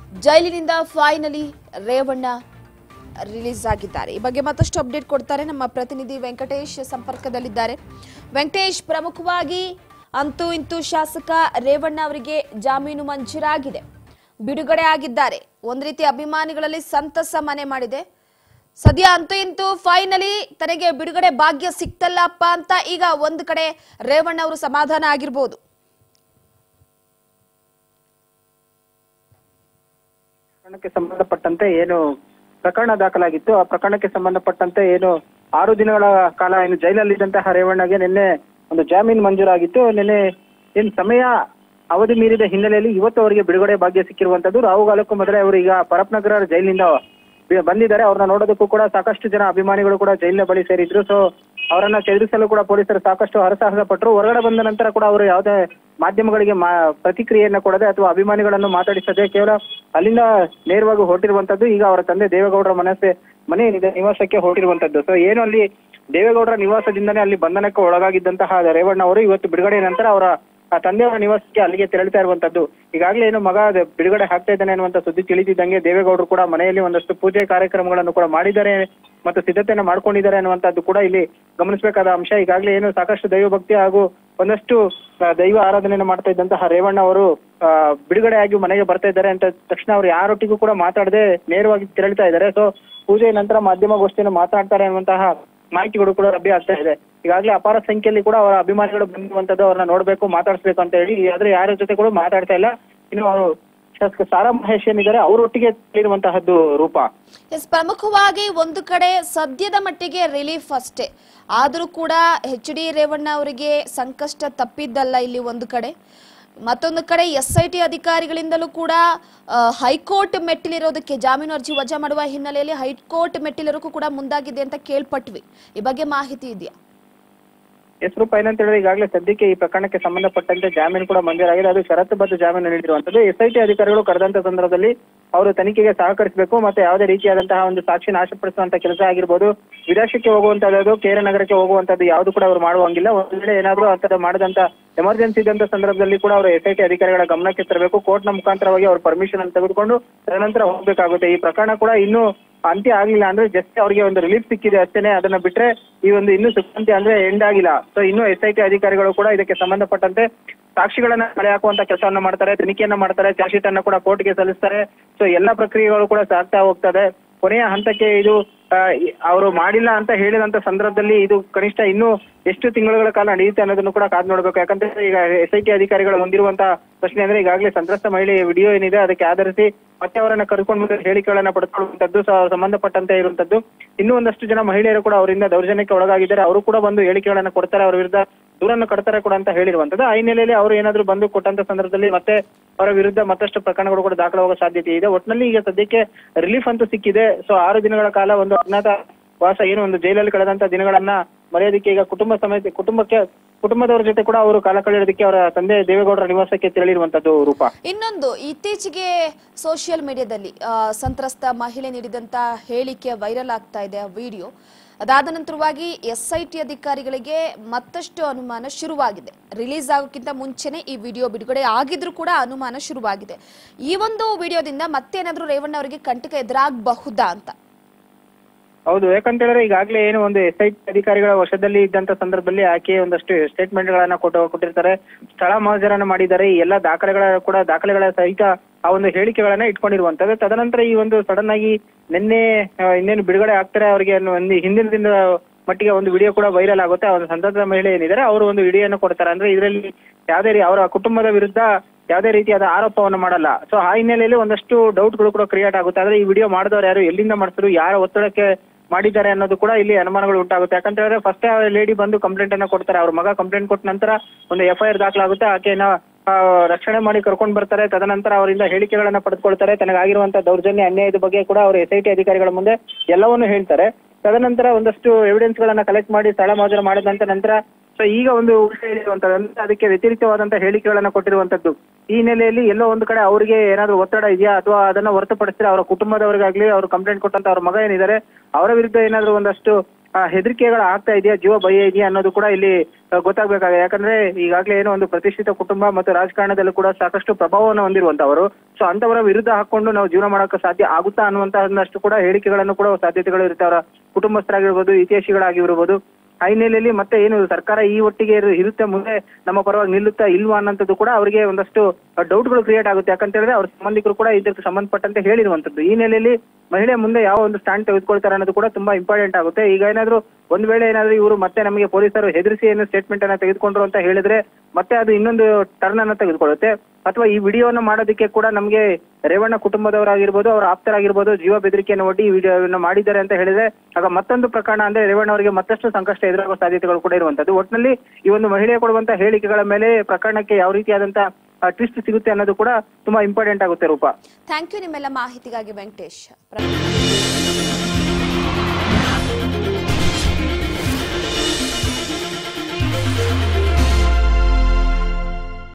ಜೈಲಿನಿಂದ finally Revanna release ಆಗಿದ್ದಾರೆ ಈ ಬಗ್ಗೆ ಮತ್ತಷ್ಟು ಅಪ್ಡೇಟ್ ಕೊಡ್ತಾರೆ ನಮ್ಮ ಪ್ರತಿನಿಧಿ ವೆಂಕಟೇಶ್ ಸಂಪರ್ಕದಲ್ಲಿದ್ದಾರೆ ವೆಂಕಟೇಶ್ ಪ್ರಮುಖವಾಗಿ ಅಂತೂ ಇಂತೂ ಶಾಸಕ ರೇವಣ್ಣ ಅವರಿಗೆ ಜಾಮೀನು ಮಂಜೂರಾಗಿದೆ ಬಿಡುಗಡೆ ಆಗಿದ್ದಾರೆ ಒಂದ್ ರೀತಿ ಅಭಿಮಾನಿಗಳಲ್ಲಿ ಸಂತಸ ಮನೆ ಮಾಡಿದೆ ಸದ್ಯ ಅಂತೂ ಇಂತೂ ಫೈನಲಿ ತನಗೆ ಬಿಡುಗಡೆ ಭಾಗ್ಯ ಸಿಕ್ತಲ್ಲಪ್ಪ ಅಂತ ಈಗ ಒಂದ್ ಕಡೆ ರೇವಣ್ಣ ಅವರು ಸಮಾಧಾನ ಆಗಿರ್ಬೋದು ಪ್ರಕರಣಕ್ಕೆ ಸಂಬಂಧಪಟ್ಟಂತೆ ಏನು ಪ್ರಕರಣ ದಾಖಲಾಗಿತ್ತು ಆ ಪ್ರಕರಣಕ್ಕೆ ಸಂಬಂಧಪಟ್ಟಂತೆ ಏನು ಆರು ದಿನಗಳ ಕಾಲ ಏನು ಜೈಲಲ್ಲಿದ್ದಂತಹ ರೇವಣ್ಣಗೆ ನಿನ್ನೆ ಒಂದು ಜಾಮೀನು ಮಂಜೂರಾಗಿತ್ತು ನಿನ್ನೆ ಏನ್ ಸಮಯ ಅವಧಿ ಮೀರಿದ ಹಿನ್ನೆಲೆಯಲ್ಲಿ ಇವತ್ತು ಅವರಿಗೆ ಬಿಡುಗಡೆ ಭಾಗ್ಯ ಸಿಕ್ಕಿರುವಂತದ್ದು ರಾಹುಗಾಲಕ್ಕೂ ಮೊದಲೇ ಅವರು ಈಗ ಪರಪ್ನಗರ ಜೈಲಿನಿಂದ ಬಿ- ಬಂದಿದ್ದಾರೆ ಅವ್ರನ್ನ ನೋಡೋದಕ್ಕೂ ಕೂಡ ಸಾಕಷ್ಟು ಜನ ಅಭಿಮಾನಿಗಳು ಕೂಡ ಜೈಲಿನ ಬಳಿ ಸೇರಿದ್ರು ಸೊ ಅವರನ್ನ ಚದುರಿಸಲು ಕೂಡ ಪೊಲೀಸರು ಸಾಕಷ್ಟು ಹರಸಾಹಸ ಪಟ್ಟರು ಹೊರಗಡೆ ಬಂದ ನಂತರ ಕೂಡ ಅವರು ಯಾವುದೇ ಮಾಧ್ಯಮಗಳಿಗೆ ಮಾ ಪ್ರತಿಕ್ರಿಯೆಯನ್ನ ಕೊಡದೆ ಅಥವಾ ಅಭಿಮಾನಿಗಳನ್ನು ಮಾತಾಡಿಸದೆ ಕೇವಲ ಅಲ್ಲಿಂದ ನೇರವಾಗಿ ಹೊರಟಿರುವಂತದ್ದು ಈಗ ಅವರ ತಂದೆ ದೇವೇಗೌಡರ ಮನಸ್ಸೆ ಮನೆ ಏನಿದೆ ನಿವಾಸಕ್ಕೆ ಹೊರಟಿರುವಂತದ್ದು ಸೊ ಏನು ಅಲ್ಲಿ ದೇವೇಗೌಡರ ನಿವಾಸದಿಂದನೇ ಅಲ್ಲಿ ಬಂಧನಕ್ಕೆ ಒಳಗಾಗಿದ್ದಂತಹ ರೇವಣ್ಣ ಅವರು ಇವತ್ತು ಬಿಡುಗಡೆ ನಂತರ ಅವರ ಆ ತಂದೆಯವರ ನಿವಾಸಕ್ಕೆ ಅಲ್ಲಿಗೆ ತೆರಳುತ್ತಾ ಇರುವಂತದ್ದು ಈಗಾಗಲೇ ಏನು ಮಗ ಅದೇ ಬಿಡುಗಡೆ ಆಗ್ತಾ ಇದ್ದಾನೆ ಅನ್ನುವಂತ ಸುದ್ದಿ ತಿಳಿದಿದ್ದಂಗೆ ದೇವೇಗೌಡರು ಕೂಡ ಮನೆಯಲ್ಲಿ ಒಂದಷ್ಟು ಪೂಜೆ ಕಾರ್ಯಕ್ರಮಗಳನ್ನು ಕೂಡ ಮಾಡಿದ್ದಾರೆ ಮತ್ತು ಸಿದ್ಧತೆಯನ್ನು ಮಾಡ್ಕೊಂಡಿದ್ದಾರೆ ಅನ್ನುವಂಥದ್ದು ಕೂಡ ಇಲ್ಲಿ ಗಮನಿಸಬೇಕಾದ ಅಂಶ ಈಗಾಗಲೇ ಏನು ಸಾಕಷ್ಟು ದೈವಭಕ್ತಿ ಹಾಗೂ ಒಂದಷ್ಟು ಆ, ದೈವ ಆರಾಧನೆಯನ್ನು ಮಾಡ್ತಾ ಇದ್ದಂತಹ ರೇವಣ್ಣ ಅವರು ಆ, ಬಿಡುಗಡೆಯಾಗಿ ಮನೆಗೆ ಬರ್ತಾ ಇದ್ದಾರೆ ಅಂತ ತಕ್ಷಣ ಅವರು ಯಾರೊಟ್ಟಿಗೂ ಕೂಡ ಮಾತಾಡದೆ ನೇರವಾಗಿ ತೆರಳ್ತಾ ಇದ್ದಾರೆ ಸೊ ಪೂಜೆ ನಂತರ ಮಾಧ್ಯಮಗೋಷ್ಠಿಯನ್ನು ಮಾತನಾಡ್ತಾರೆ ಅನ್ನುವಂತಹ ಮಾಹಿತಿಗಳು ಕೂಡ ಲಭ್ಯ ಆಗ್ತಾ ಇದೆ ಈಗಾಗಲೇ ಅಪಾರ ಸಂಖ್ಯೆಯಲ್ಲಿ ಕೂಡ ಅವರ ಅಭಿಮಾನಿಗಳು ಬಂದಿರುವಂತದ್ದು ಅವ್ರನ್ನ ನೋಡ್ಬೇಕು ಮಾತಾಡಿಸ್ಬೇಕು ಅಂತ ಹೇಳಿ ಆದ್ರೆ ಯಾರ ಜೊತೆ ಕೂಡ ಮಾತಾಡ್ತಾ ಇಲ್ಲ ಇನ್ನು ಅವರು ಶಾಸಕ ಸಾರಾ ಮಹೇಶ್ ಏನಿದ್ದಾರೆ ಅವರೊಟ್ಟಿಗೆ ಇರುವಂತಹದ್ದು ರೂಪ ಎಸ್ ಪ್ರಮುಖವಾಗಿ ಒಂದು ಕಡೆ ಸದ್ಯದ ಮಟ್ಟಿಗೆ ರಿಲೀಫ್ ಅಷ್ಟೇ ಆದರೂ ಕೂಡ ಎಚ್ ಡಿ ರೇವಣ್ಣ ಅವರಿಗೆ ಸಂಕಷ್ಟ ತಪ್ಪಿದ್ದಲ್ಲ ಇಲ್ಲಿ ಒಂದು ಕಡೆ ಮತ್ತೊಂದು ಕಡೆ ಎಸ್ ಐ ಟಿ ಅಧಿಕಾರಿಗಳಿಂದಲೂ ಕೂಡ ಆ, ಹೈಕೋರ್ಟ್ ಮೆಟ್ಟಿಲಿರೋದಕ್ಕೆ ಜಾಮೀನು ಅರ್ಜಿ ವಜಾ ಮಾಡುವ ಹಿನ್ನೆಲೆಯಲ್ಲಿ ಹೈಕೋರ್ಟ್ ಮೆಟ್ಟಿಲಿರೋಕ್ಕೂ ಕೂಡ ಮುಂದಾಗಿದೆ ಅಂತ ಕೇಳ್ಪಟ್ವಿ ಈ ಬಗ್ಗೆ ಮಾಹಿತಿ ಇದೆಯಾ ಎಸ್ ರೂಪ ಏನಂತ ಹೇಳಿದ್ರೆ ಈಗಾಗಲೇ ಸದ್ಯಕ್ಕೆ ಈ ಪ್ರಕರಣಕ್ಕೆ ಸಂಬಂಧಪಟ್ಟಂತೆ ಜಾಮೀನು ಕೂಡ ಮಂಜೂರಾಗಿದೆ ಅದು ಷರತ್ತುಬದ್ಧ ಜಾಮೀನು ನೀಡಿರುವಂತದ್ದು ಎಸ್ ಐ ಟಿ ಅಧಿಕಾರಿಗಳು ಕರೆದಂತ ಸಂದರ್ಭದಲ್ಲಿ ಅವರು ತನಿಖೆಗೆ ಸಹಕರಿಸಬೇಕು ಮತ್ತೆ ಯಾವುದೇ ರೀತಿಯಾದಂತಹ ಒಂದು ಸಾಕ್ಷಿ ನಾಶಪಡಿಸುವಂತ ಕೆಲಸ ಆಗಿರ್ಬೋದು ವಿದೇಶಕ್ಕೆ ಹೋಗುವಂತದ್ದು ಕೇರ ನಗರಕ್ಕೆ ಹೋಗುವಂತದ್ದು ಯಾವುದು ಕೂಡ ಅವರು ಮಾಡುವಂಗಿಲ್ಲ ಒಂದು ವೇಳೆ ಏನಾದ್ರೂ ಅಂತ ಮಾಡಿದಂತ ಎಮರ್ಜೆನ್ಸಿ ಇದ್ದಂತ ಸಂದರ್ಭದಲ್ಲಿ ಕೂಡ ಅವರು ಎಸ್ ಐ ಟಿ ಅಧಿಕಾರಿಗಳ ಗಮನಕ್ಕೆ ತರಬೇಕು ಕೋರ್ಟ್ನ ಮುಖಾಂತರವಾಗಿ ಅವ್ರ ಪರ್ಮಿಷನ್ ಅನ್ನು ತೆಗೆದುಕೊಂಡು ತದನಂತರ ಹೋಗ್ಬೇಕಾಗುತ್ತೆ ಈ ಪ್ರಕರಣ ಕೂಡ ಇನ್ನೂ ಅಂತ್ಯ ಆಗ್ಲಿಲ್ಲ ಅಂದ್ರೆ ಜಸ್ಟ್ ಅವರಿಗೆ ಒಂದು ರಿಲೀಫ್ ಸಿಕ್ಕಿದೆ ಅಷ್ಟೇನೆ ಅದನ್ನ ಬಿಟ್ರೆ ಈ ಒಂದು ಇನ್ನೂ ಸುಖಾಂತ್ಯ ಅಂದ್ರೆ ಎಂಡ್ ಆಗಿಲ್ಲ ಸೊ ಇನ್ನು ಎಸ್ ಐ ಟಿ ಅಧಿಕಾರಿಗಳು ಕೂಡ ಇದಕ್ಕೆ ಸಂಬಂಧಪಟ್ಟಂತೆ ಸಾಕ್ಷಿಗಳನ್ನ ಕಲೆ ಹಾಕುವಂತ ಕೆಲಸವನ್ನ ಮಾಡ್ತಾರೆ ತನಿಖೆಯನ್ನ ಮಾಡ್ತಾರೆ ಚಾರ್ಜ್ ಶೀಟ್ ಅನ್ನ ಕೂಡ ಕೋರ್ಟ್ಗೆ ಸಲ್ಲಿಸ್ತಾರೆ ಸೊ ಎಲ್ಲಾ ಪ್ರಕ್ರಿಯೆಗಳು ಕೂಡ ಸಾಗ್ತಾ ಹೋಗ್ತದೆ ಕೊನೆಯ ಹಂತಕ್ಕೆ ಇದು ಆ, ಈ- ಅವರು ಮಾಡಿಲ್ಲ ಅಂತ ಹೇಳಿದಂತ ಸಂದರ್ಭದಲ್ಲಿ ಇದು ಕನಿಷ್ಠ ಇನ್ನೂ ಎಷ್ಟು ತಿಂಗಳುಗಳ ಕಾಲ ನಡೆಯುತ್ತೆ ಅನ್ನೋದನ್ನು ಕೂಡ ಕಾದ್ ನೋಡ್ಬೇಕು ಯಾಕಂದ್ರೆ ಈಗ ಎಸ್ ಐ ಟಿ ಅಧಿಕಾರಿಗಳು ಹೊಂದಿರುವಂತ ಪ್ರಶ್ನೆ ಅಂದ್ರೆ ಈಗಾಗಲೇ ಸಂತ್ರಸ್ತ ಮಹಿಳೆಯ ವಿಡಿಯೋ ಏನಿದೆ ಅದಕ್ಕೆ ಆಧರಿಸಿ ಮತ್ತೆ ಅವರನ್ನ ಕರ್ಕೊಂಡು ಬಂದು ಹೇಳಿಕೆಗಳನ್ನ ಪಡೆದುಕೊಳ್ಳುವಂತದ್ದು ಸ- ಸಂಬಂಧಪಟ್ಟಂತೆ ಇರುವಂತದ್ದು ಇನ್ನೂ ಒಂದಷ್ಟು ಜನ ಮಹಿಳೆಯರು ಕೂಡ ಅವರಿಂದ ದೌರ್ಜನ್ಯಕ್ಕೆ ಒಳಗಾಗಿದ್ದಾರೆ ಅವರು ಕೂಡ ಬಂದು ಹೇಳಿಕೆಗಳನ್ನ ಕೊಡ್ತಾರೆ ಅವರ ವಿರುದ್ಧ ದೂರನ್ನು ಕಟ್ತಾರೆ ಕೂಡ ಅಂತ ಹೇಳಿರುವಂತದ್ದು ಆ ಹಿನ್ನೆಲೆಯಲ್ಲಿ ಅವರು ಏನಾದ್ರು ಬಂದು ಕೊಟ್ಟಂತ ಸಂದರ್ಭದಲ್ಲಿ ಮತ್ತೆ ಅವರ ವಿರುದ್ಧ ಮತ್ತಷ್ಟು ಪ್ರಕರಣಗಳು ಕೂಡ ದಾಖಲಾಗುವ ಸಾಧ್ಯತೆ ಇದೆ ಒಟ್ಟಿನಲ್ಲಿ ಈಗ ಸದ್ಯಕ್ಕೆ ರಿಲೀಫ್ ಅಂತೂ ಸಿಕ್ಕಿದೆ ಸೊ ಆರು ದಿನಗಳ ಕಾಲ ಒಂದು ಅಜ್ಞಾತ ವಾಸ ಏನು ಒಂದು ಜೈಲಲ್ಲಿ ಕಳೆದಂತ ದಿನಗಳನ್ನ ಮರೆಯೋದಕ್ಕೆ ಈಗ ಕುಟುಂಬ ಸಮೇತ ಕುಟುಂಬಕ್ಕೆ ಕುಟುಂಬದವರ ಜೊತೆ ಕೂಡ ಅವರು ಕಾಲ ಕಳೆಯೋದಕ್ಕೆ ಅವರ ತಂದೆ ದೇವೇಗೌಡರ ನಿವಾಸಕ್ಕೆ ತೆರಳಿರುವಂತದ್ದು ರೂಪ ಇನ್ನೊಂದು ಇತ್ತೀಚೆಗೆ ಸೋಷಿಯಲ್ ಮೀಡಿಯಾದಲ್ಲಿ ಆ, ಸಂತ್ರಸ್ತ ಮಹಿಳೆ ನೀಡಿದಂತ ಹೇಳಿಕೆ ವೈರಲ್ ಆಗ್ತಾ ಇದೆ ಆ ವಿಡಿಯೋ ಅದಾದ ನಂತರವಾಗಿ ಎಸ್ ಐ ಟಿ ಅಧಿಕಾರಿಗಳಿಗೆ ಮತ್ತಷ್ಟು ಅನುಮಾನ ಶುರುವಾಗಿದೆ ರಿಲೀಸ್ ಆಗೋಕ್ಕಿಂತ ಮುಂಚೆನೆ ಈ ವಿಡಿಯೋ ಬಿಡುಗಡೆ ಆಗಿದ್ರೂ ಕೂಡ ಅನುಮಾನ ಶುರುವಾಗಿದೆ ಈ ಒಂದು ವಿಡಿಯೋದಿಂದ ಮತ್ತೇನಾದ್ರೂ ರೇವಣ್ಣ ಅವರಿಗೆ ಕಂಟಕ ಎದುರಾಗಬಹುದಾ ಅಂತ ಹೌದು ಯಾಕಂತ ಹೇಳಿದ್ರೆ ಈಗಾಗಲೇ ಏನು ಒಂದು ಎಸ್ ಐ ಅಧಿಕಾರಿಗಳ ವಶದಲ್ಲಿ ಇದ್ದಂತ ಸಂದರ್ಭದಲ್ಲಿ ಆಕೆ ಒಂದಷ್ಟು ಸ್ಟೇಟ್ಮೆಂಟ್ ಗಳನ್ನ ಕೊಟ್ಟು ಕೊಟ್ಟಿರ್ತಾರೆ ಸ್ಥಳ ಮಹಜರನ್ನ ಮಾಡಿದ್ದಾರೆ ಈ ಎಲ್ಲ ದಾಖಲೆಗಳ ಕೂಡ ದಾಖಲೆಗಳ ಸಹಿತ ಆ ಒಂದು ಹೇಳಿಕೆಗಳನ್ನ ಇಟ್ಕೊಂಡಿರುವಂತದ್ದು ತದನಂತರ ಈ ಒಂದು ಸಡನ್ ಆಗಿ ನಿನ್ನೆ ಆ, ಇನ್ನೇನು ಬಿಡುಗಡೆ ಆಗ್ತಾರೆ ಅವರಿಗೆ ಅನ್ನೋ ಒಂದು ಹಿಂದಿನ ದಿನದ ಮಟ್ಟಿಗೆ ಒಂದು ವಿಡಿಯೋ ಕೂಡ ವೈರಲ್ ಆಗುತ್ತೆ ಆ ಒಂದು ಸಂತತ ಮಹಿಳೆ ಏನಿದ್ದಾರೆ ಅವರು ಒಂದು ವಿಡಿಯೋನ ಕೊಡ್ತಾರೆ ಅಂದ್ರೆ ಇದರಲ್ಲಿ ಯಾವುದೇ ರೀ ಅವರ ಕುಟುಂಬದ ವಿರುದ್ಧ ಯಾವುದೇ ರೀತಿಯಾದ ಆರೋಪವನ್ನು ಮಾಡಲ್ಲ ಸೊ ಆ ಹಿನ್ನೆಲೆಯಲ್ಲಿ ಒಂದಷ್ಟು ಡೌಟ್ಗಳು ಕೂಡ ಕ್ರಿಯೇಟ್ ಆಗುತ್ತೆ ಆದ್ರೆ ಈ ವಿಡಿಯೋ ಮಾಡಿದವರು ಯಾರು ಎಲ್ಲಿಂದ ಮಾಡಿಸಿದ್ರು ಯಾರ ಒತ್ತಡಕ್ಕೆ ಮಾಡಿದ್ದಾರೆ ಅನ್ನೋದು ಕೂಡ ಇಲ್ಲಿ ಅನುಮಾನಗಳು ಉಂಟಾಗುತ್ತೆ ಯಾಕಂತ ಹೇಳಿದ್ರೆ ಫಸ್ಟ್ ಲೇಡಿ ಬಂದು ಕಂಪ್ಲೇಂಟ್ ಅನ್ನ ಕೊಡ್ತಾರೆ ಅವ್ರ ಮಗ ಕಂಪ್ಲೇಂಟ್ ಕೊಟ್ಟ ನಂತರ ಒಂದು ಎಫ್ ಐ ಆರ್ ದಾಖಲಾಗುತ್ತೆ ಆಕೆನ ಆ, ರಕ್ಷಣೆ ಮಾಡಿ ಕರ್ಕೊಂಡು ಬರ್ತಾರೆ ತದನಂತರ ಅವರಿಂದ ಹೇಳಿಕೆಗಳನ್ನ ಪಡೆದುಕೊಳ್ತಾರೆ ತನಗಾಗಿರುವಂತ ದೌರ್ಜನ್ಯ ಅನ್ಯಾಯದ ಬಗ್ಗೆ ಕೂಡ ಅವರು ಎಸ್ ಐ ಟಿ ಅಧಿಕಾರಿಗಳ ಮುಂದೆ ಎಲ್ಲವನ್ನೂ ಹೇಳ್ತಾರೆ ತದನಂತರ ಒಂದಷ್ಟು ಎವಿಡೆನ್ಸ್ ಗಳನ್ನ ಕಲೆಕ್ಟ್ ಮಾಡಿ ಸ್ಥಳ ಮಹಾಜರು ಮಾಡಿದಂತ ನಂತರ ಸೊ ಈಗ ಒಂದು ವಿಷಯ ಇರುವಂತದ್ದು ಅಂದ್ರೆ ಅದಕ್ಕೆ ವ್ಯತಿರಿಕ್ತವಾದಂತ ಹೇಳಿಕೆಗಳನ್ನ ಕೊಟ್ಟಿರುವಂತದ್ದು ಈ ಹಿನ್ನೆಲೆಯಲ್ಲಿ ಎಲ್ಲೋ ಒಂದು ಕಡೆ ಅವರಿಗೆ ಏನಾದ್ರು ಒತ್ತಡ ಇದೆಯಾ ಅಥವಾ ಅದನ್ನ ಹೊರತುಪಡಿಸಿದ್ರೆ ಅವರ ಕುಟುಂಬದವರಿಗಾಗ್ಲಿ ಅವರು ಕಂಪ್ಲೇಂಟ್ ಕೊಟ್ಟಂತ ಅವ್ರ ಮಗ ಏನಿದ್ದಾರೆ ಅವರ ವಿರುದ್ಧ ಏನಾದ್ರು ಒಂದಷ್ಟು ಆ, ಹೆದರಿಕೆಗಳು ಆಗ್ತಾ ಇದೆಯಾ ಜೀವ ಭಯ ಇದೆಯಾ ಅನ್ನೋದು ಕೂಡ ಇಲ್ಲಿ ಆ, ಗೊತ್ತಾಗ್ಬೇಕಾಗಿದೆ ಯಾಕಂದ್ರೆ ಈಗಾಗಲೇ ಏನೋ ಒಂದು ಪ್ರತಿಷ್ಠಿತ ಕುಟುಂಬ ಮತ್ತು ರಾಜಕಾರಣದಲ್ಲೂ ಕೂಡ ಸಾಕಷ್ಟು ಪ್ರಭಾವವನ್ನು ಹೊಂದಿರುವಂತವರು ಸೊ ಅಂತವರ ವಿರುದ್ಧ ಹಾಕೊಂಡು ನಾವು ಜೀವನ ಮಾಡೋಕೆ ಸಾಧ್ಯ ಆಗುತ್ತಾ ಅನ್ನುವಂತಹಷ್ಟು ಕೂಡ ಹೇಳಿಕೆಗಳನ್ನು ಕೂಡ ಸಾಧ್ಯತೆಗಳು ಇರುತ್ತೆ ಅವರ ಕುಟುಂಬಸ್ಥರಾಗಿರ್ಬೋದು ಹಿತೈಷಿಗಳಾಗಿರ್ಬೋದು ಆ ಹಿನ್ನೆಲೆಯಲ್ಲಿ ಮತ್ತೆ ಏನು ಸರ್ಕಾರ ಈ ಒಟ್ಟಿಗೆ ಇರು- ಇರುತ್ತೆ ಮುಂದೆ ನಮ್ಮ ಪರವಾಗಿ ನಿಲ್ಲುತ್ತಾ ಇಲ್ವಾ ಅನ್ನೋಂಥದ್ದು ಕೂಡ ಅವರಿಗೆ ಒಂದಷ್ಟು ಡೌಟ್ಗಳು ಕ್ರಿಯೇಟ್ ಆಗುತ್ತೆ ಯಾಕಂತ ಹೇಳಿದ್ರೆ ಅವ್ರ ಸಂಬಂಧಿಕರು ಕೂಡ ಇದಕ್ಕೆ ಸಂಬಂಧಪಟ್ಟಂತೆ ಹೇಳಿರುವಂತದ್ದು ಈ ನೆಲೆಯಲ್ಲಿ ಮಹಿಳೆ ಮುಂದೆ ಯಾವ ಒಂದು ಸ್ಟ್ಯಾಂಡ್ ತೆಗೆದುಕೊಳ್ತಾರೆ ಅನ್ನೋದು ಕೂಡ ತುಂಬಾ ಇಂಪಾರ್ಟೆಂಟ್ ಆಗುತ್ತೆ ಈಗ ಏನಾದ್ರು ಒಂದ್ ವೇಳೆ ಏನಾದ್ರು ಇವರು ಮತ್ತೆ ನಮಗೆ ಪೊಲೀಸರು ಹೆದರಿಸಿ ಏನು ಸ್ಟೇಟ್ಮೆಂಟ್ ಅನ್ನ ತೆಗೆದುಕೊಂಡ್ರು ಅಂತ ಹೇಳಿದ್ರೆ ಮತ್ತೆ ಅದು ಇನ್ನೊಂದು ಟರ್ನ್ ಅನ್ನ ತೆಗೆದುಕೊಳ್ಳುತ್ತೆ ಅಥವಾ ಈ ವಿಡಿಯೋನ ಮಾಡೋದಕ್ಕೆ ಕೂಡ ನಮಗೆ ರೇವಣ್ಣ ಕುಟುಂಬದವರಾಗಿರ್ಬೋದು ಅವರ ಆಪ್ತರಾಗಿರ್ಬೋದು ಜೀವ ಬೆದರಿಕೆಯನ್ನು ಒಡ್ಡಿ ಈ ವಿಡಿಯೋವನ್ನು ಮಾಡಿದ್ದಾರೆ ಅಂತ ಹೇಳಿದ್ರೆ ಆಗ ಮತ್ತೊಂದು ಪ್ರಕರಣ ಅಂದ್ರೆ ರೇವಣ್ಣ ಅವರಿಗೆ ಮತ್ತಷ್ಟು ಸಂಕಷ್ಟ ಎದುರಾಗುವ ಸಾಧ್ಯತೆಗಳು ಕೂಡ ಇರುವಂತದ್ದು ಒಟ್ಟಿನಲ್ಲಿ ಈ ಒಂದು ಮಹಿಳೆ ಕೊಡುವಂತ ಹೇಳಿಕೆಗಳ ಮೇಲೆ ಪ್ರಕರಣಕ್ಕೆ ಯಾವ ರೀತಿಯಾದಂತ ಟ್ವಿಸ್ಟ್ ಸಿಗುತ್ತೆ ಅನ್ನೋದು ಕೂಡ ತುಂಬಾ ಇಂಪಾರ್ಟೆಂಟ್ ಆಗುತ್ತೆ ರೂಪ ಥ್ಯಾಂಕ್ ಯು ನಿಮ್ಮೆಲ್ಲ ಮಾಹಿತಿಗಾಗಿ ವೆಂಕಟೇಶ್